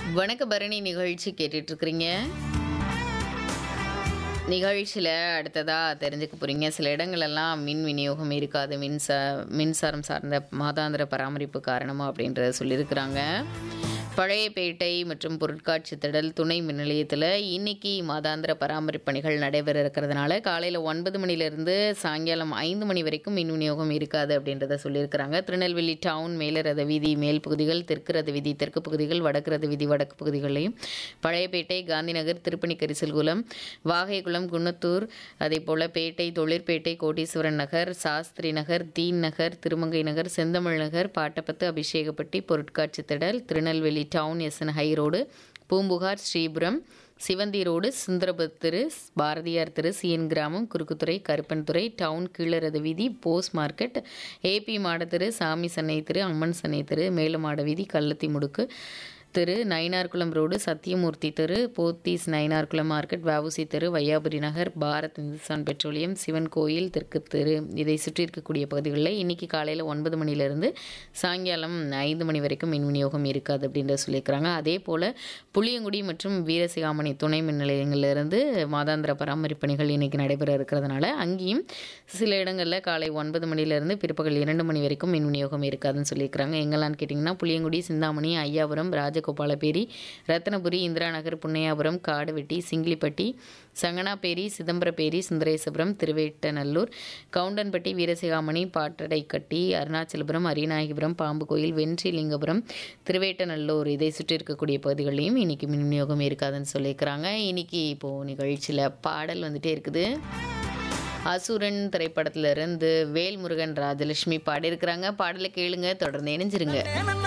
வணக்க பரணி நிகழ்ச்சி கேட்டுட்டு இருக்கிறீங்க நிகழ்ச்சியில் அடுத்ததாக தெரிஞ்சுக்க போகிறீங்க சில இடங்களெல்லாம் மின் விநியோகம் இருக்காது மின்சா மின்சாரம் சார்ந்த மாதாந்திர பராமரிப்பு காரணமாக அப்படின்றத சொல்லியிருக்கிறாங்க பழையப்பேட்டை மற்றும் பொருட்காட்சி திடல் துணை மின் நிலையத்தில் இன்னைக்கு மாதாந்திர பராமரிப்பு பணிகள் நடைபெற இருக்கிறதுனால காலையில் ஒன்பது மணிலேருந்து சாயங்காலம் ஐந்து மணி வரைக்கும் மின் விநியோகம் இருக்காது அப்படின்றத சொல்லியிருக்கிறாங்க திருநெல்வேலி டவுன் மேலரத வீதி மேல் பகுதிகள் தெற்கு ரத வீதி தெற்கு பகுதிகள் வடக்கு ரத வீதி வடக்கு பகுதிகளையும் பழையப்பேட்டை காந்திநகர் திருப்பணி கரிசல்குளம் வாகைக்குளம் குன்னத்தூர் அதே போல் பேட்டை தொழிற்பேட்டை கோட்டீஸ்வரன் நகர் சாஸ்திரி நகர் தீன் நகர் திருமங்கை நகர் செந்தமிழ் நகர் பாட்டப்பத்து அபிஷேகப்பட்டி பொருட்காட்சி திடல் Tirunelveli town SN high road Poompuhar Sripuram Sivanthi road சுந்தரபத் திரு பாரதியார் திரு சிஎன் கிராமம் குறுக்குத்துறை கருப்பன்துறை டவுன் கீழரத வீதி போஸ் மார்க்கெட் ஏபி மாட திரு சாமி சன்னை திரு அம்மன் சன்னை திரு மேலமாட வீதி கள்ளத்தி முடுக்கு திரு நயினார்குளம் ரோடு சத்தியமூர்த்தி தெரு போத்தீஸ் நயினார்குளம் மார்க்கெட் வவுசி தெரு வையாபுரி நகர் பாரத் இந்துஸ்தான் பெட்ரோலியம் சிவன் கோயில் தெற்கு தெரு இதை சுற்றி இருக்கக்கூடிய பகுதிகளில் இன்னைக்கு காலையில் ஒன்பது மணிலேருந்து சாயங்காலம் ஐந்து மணி வரைக்கும் மின் விநியோகம் இருக்காது அப்படின்றத சொல்லியிருக்கிறாங்க அதே போல் புளியங்குடி மற்றும் வீரசிகாமணி துணை மின் நிலையங்களிலிருந்து மாதாந்திர பராமரிப்பு பணிகள் இன்னைக்கு நடைபெற இருக்கிறதுனால அங்கேயும் சில இடங்களில் காலை ஒன்பது மணிலேருந்து பிற்பகல் இரண்டு மணி வரைக்கும் மின் விநியோகம் இருக்காதுன்னு சொல்லியிருக்கிறாங்க எங்கெல்லாம் கேட்டிங்கன்னா புளியங்குடி சிந்தாமணி ஐயாபுரம் ராஜகோபாலபேரி ரத்னபுரி இந்திரா நகர் புன்னையாபுரம் காடுவெட்டி சிங்கிலிப்பட்டி சங்கனாப்பேரி சிதம்பரப்பேரி சுந்தரேசபுரம் திருவேட்டநல்லூர் கவுண்டன்பட்டி வீரசிகாமணி பாட்டடைக்கட்டி அருணாச்சலபுரம் அரியநாயகிபுரம் பாம்பு கோயில் வென்றிலிங்கபுரம் திருவேட்டநல்லூர் இதை சுற்றி இருக்கக்கூடிய பகுதிகளிலையும் இன்னைக்கு மின் விநியோகம் இருக்காதுன்னு சொல்லியிருக்கிறாங்க இன்னைக்கு இப்போது நிகழ்ச்சியில் பாடல் வந்துட்டே இருக்குது அசுரன் திரைப்படத்துல இருந்து வேல்முருகன் ராஜலட்சுமி பாடியிருக்கிறாங்க பாடலை கேளுங்க தொடர்ந்து இணைஞ்சிருங்க